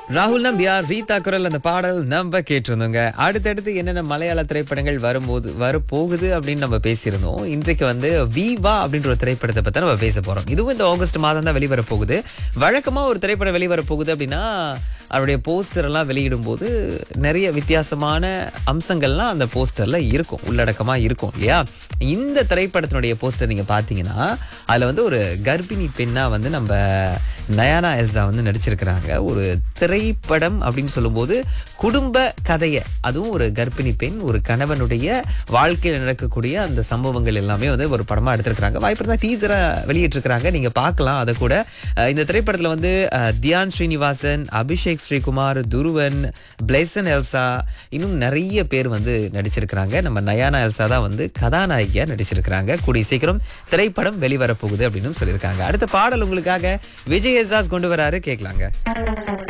ராகுல் நம்பியார் ரீதா குரல் அந்த பாடல் நம்ம கேட்டிருந்தோங்க அடுத்தடுத்து என்னென்ன மலையாள திரைப்படங்கள் வரும்போது வரப்போகுது அப்படின்னு நம்ம பேசியிருந்தோம் இன்றைக்கு வந்து விவா அப்படின்ற ஒரு திரைப்படத்தை பத்தி நம்ம பேச போறோம் இதுவும் இந்த ஆகஸ்ட் மாதம் தான் வெளிவர போகுது வழக்கமா ஒரு திரைப்படம் வெளிவர போகுது அப்படின்னா அவருடைய போஸ்டர் எல்லாம் வெளியிடும் போது நிறைய வித்தியாசமான அம்சங்கள்லாம் அந்த போஸ்டர்ல இருக்கும் உள்ளடக்கமா இருக்கும் இல்லையா இந்த திரைப்படத்தினுடைய போஸ்டர் நீங்க பாத்தீங்கன்னா அதுல வந்து ஒரு கர்ப்பிணி பெண்ணா வந்து நம்ம நயானா எல்சா வந்து நடிச்சிருக்கிறாங்க ஒரு திரைப்படம் அப்படின்னு சொல்லும்போது குடும்ப கதையை அதுவும் ஒரு கர்ப்பிணி பெண் ஒரு கணவனுடைய வாழ்க்கையில் நடக்கக்கூடிய அந்த சம்பவங்கள் எல்லாமே வந்து ஒரு படமா எடுத்திருக்கிறாங்க வாய்ப்பு இருந்தால் டீசரை வெளியிட்டிருக்கிறாங்க நீங்க பார்க்கலாம் அதை கூட அஹ் இந்த திரைப்படத்துல வந்து அஹ், தியான் ஸ்ரீனிவாசன் அபிஷேக் ஸ்ரீகுமார் துருவன் பிளேசன் எல்சா இன்னும் நிறைய பேர் வந்து நடிச்சிருக்கிறாங்க நம்ம நயானா எல்சா தான் வந்து கதாநாயகியா நடிச்சிருக்கிறாங்க கூடிய சீக்கிரம் திரைப்படம் வெளிவர போகுது அப்படின்னு சொல்லியிருக்காங்க அடுத்த பாடல் உங்களுக்காக விஜய் எசாஸ் கொண்டு வராரு கேட்கலாங்க